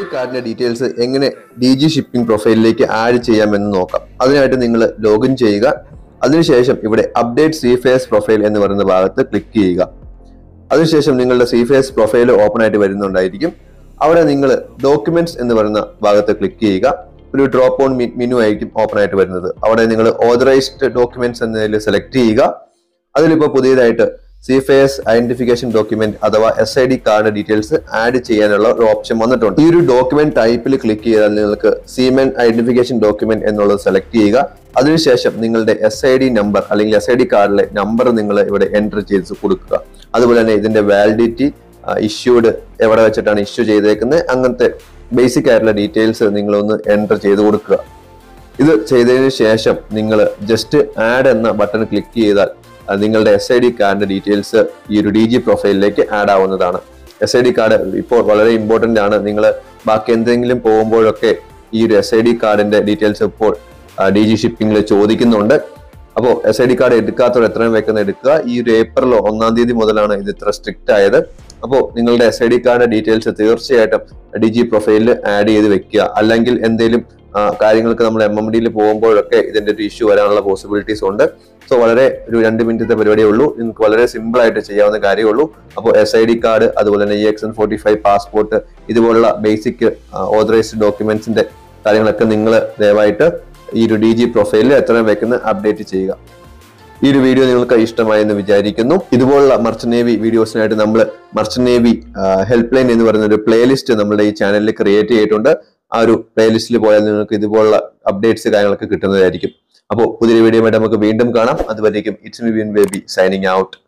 കാർഡിന്റെ ഡീറ്റെയിൽസ് എങ്ങനെ D G shipping പ്രൊഫൈലിലേക്ക് ആഡ് ചെയ്യാമെന്ന് നോക്കാം അതിനായിട്ട് നിങ്ങൾ ലോഗിൻ ചെയ്യുക അതിനുശേഷം ഇവിടെ അപ്ഡേറ്റ് സി ഫേസ് പ്രൊഫൈൽ എന്ന് പറയുന്ന ഭാഗത്ത് ക്ലിക്ക് ചെയ്യുക അതിനുശേഷം നിങ്ങളുടെ സി ഫേസ് പ്രൊഫൈൽ ഓപ്പൺ ആയിട്ട് വരുന്നുണ്ടായിരിക്കും അവിടെ നിങ്ങൾ ഡോക്യുമെന്റ്സ് എന്ന് പറയുന്ന ഭാഗത്ത് ക്ലിക്ക് ചെയ്യുക ഒരു ഡ്രോപ്പ് ഓൺ മെനു ആയിരിക്കും ഓപ്പൺ ആയിട്ട് വരുന്നത് അവിടെ നിങ്ങൾ ഓതറൈസ്ഡ് ഡോക്യുമെന്റ്സ് എന്നതിൽ സെലക്ട് ചെയ്യുക അതിലിപ്പോൾ പുതിയതായിട്ട് സി ഫേസ് ഐഡന്റിഫിക്കേഷൻ ഡോക്യുമെന്റ് അഥവാ S I D card details add ചെയ്യാനുള്ള ഒരു ഓപ്ഷൻ വന്നിട്ടുണ്ട് ഈ ഒരു ഡോക്യുമെന്റ് ടൈപ്പിൽ ക്ലിക്ക് ചെയ്താൽ നിങ്ങൾക്ക് സീമെൻ ഐഡന്റിഫിക്കേഷൻ ഡോക്യുമെന്റ് എന്നുള്ളത് സെലക്ട് ചെയ്യുക അതിനുശേഷം നിങ്ങളുടെ എസ് ഐ ഡി നമ്പർ അല്ലെങ്കിൽ എസ് ഐ ഡി കാർഡിലെ നമ്പർ നിങ്ങൾ ഇവിടെ എൻ്റർ ചെയ്ത് കൊടുക്കുക അതുപോലെ തന്നെ ഇതിന്റെ വാലിഡിറ്റി ഇഷ്യൂഡ് എവിടെ വെച്ചിട്ടാണ് ഇഷ്യൂ ചെയ്തേക്കുന്നത് അങ്ങനത്തെ ബേസിക് ആയിട്ടുള്ള ഡീറ്റെയിൽസ് നിങ്ങളൊന്ന് എൻ്റർ ചെയ്ത് കൊടുക്കുക ഇത് ചെയ്തതിന് ശേഷം നിങ്ങൾ ജസ്റ്റ് ആഡ് എന്ന ബട്ടൺ ക്ലിക്ക് ചെയ്താൽ അത് നിങ്ങളുടെ എസ് ഐ ഡി കാർഡിന്റെ ഡീറ്റെയിൽസ് ഈ ഒരു ഡി ജി പ്രൊഫൈലിലേക്ക് ആഡ് ആവുന്നതാണ് എസ് ഐ ഡി കാർഡ് ഇപ്പോൾ വളരെ ഇമ്പോർട്ടന്റ് ആണ് നിങ്ങൾ ബാക്കി എന്തെങ്കിലും പോകുമ്പോഴൊക്കെ ഈ ഒരു എസ് ഐ ഡി കാർഡിന്റെ ഡീറ്റെയിൽസ് ഇപ്പോൾ ഡി ജി ഷിപ്പിംഗിൽ ചോദിക്കുന്നുണ്ട് അപ്പോൾ എസ് ഐ ഡി കാർഡ് എടുക്കാത്തവർ എത്രയും വേഗം എടുക്കുക ഈ ഒരു ഏപ്രിൽ ഒന്നാം തീയതി മുതലാണ് ഇത് ഇത്ര സ്ട്രിക്റ്റ് ആയത് അപ്പോൾ നിങ്ങളുടെ S I D card details തീർച്ചയായിട്ടും ഡി ജി പ്രൊഫൈലിൽ ആഡ് ചെയ്ത് വെക്കുക അല്ലെങ്കിൽ എന്തെങ്കിലും ആ, കാര്യങ്ങൾക്ക് നമ്മൾ എം എം ഡിയിൽ പോകുമ്പോഴൊക്കെ ഇതിന്റെ ഒരു ഇഷ്യൂ വരാനുള്ള പോസിബിലിറ്റീസ് ഉണ്ട് സോ വളരെ ഒരു രണ്ട് മിനിറ്റത്തെ പരിപാടിയേ ഉള്ളൂ നിങ്ങൾക്ക് വളരെ സിമ്പിൾ ആയിട്ട് ചെയ്യാവുന്ന കാര്യമേ ഉള്ളൂ അപ്പോൾ എസ് ഐ ഡി കാർഡ് അതുപോലെ തന്നെ E X N forty five passport ഇതുപോലുള്ള ബേസിക് ഓതറൈസ്ഡ് ഡോക്യുമെന്റ്സിന്റെ കാര്യങ്ങളൊക്കെ നിങ്ങൾ ദയവായിട്ട് ഈ ഒരു ഡി ജി പ്രൊഫൈലിൽ എത്രയും വേഗം അപ്ഡേറ്റ് ചെയ്യുക ഈ ഒരു വീഡിയോ നിങ്ങൾക്ക് ഇഷ്ടമായെന്ന് വിചാരിക്കുന്നു ഇതുപോലുള്ള മർച്ചന്റ് നേവി വീഡിയോസിനായിട്ട് നമ്മൾ മർച്ചന്റ് നേവി ഹെൽപ്പ് ലൈൻ എന്ന് പറയുന്ന ഒരു പ്ലേലിസ്റ്റ് നമ്മുടെ ഈ ചാനലിൽ ക്രിയേറ്റ് ചെയ്തിട്ടുണ്ട് ആ ഒരു പ്ലേലിസ്റ്റിൽ പോയാൽ നിങ്ങൾക്ക് ഇതുപോലുള്ള അപ്ഡേറ്റ്സ് കാര്യങ്ങളൊക്കെ കിട്ടുന്നതായിരിക്കും അപ്പോൾ പുതിയൊരു വീഡിയോ ആയിട്ട് നമുക്ക് വീണ്ടും കാണാം അതുവരേക്കും it's me Bin baby signing out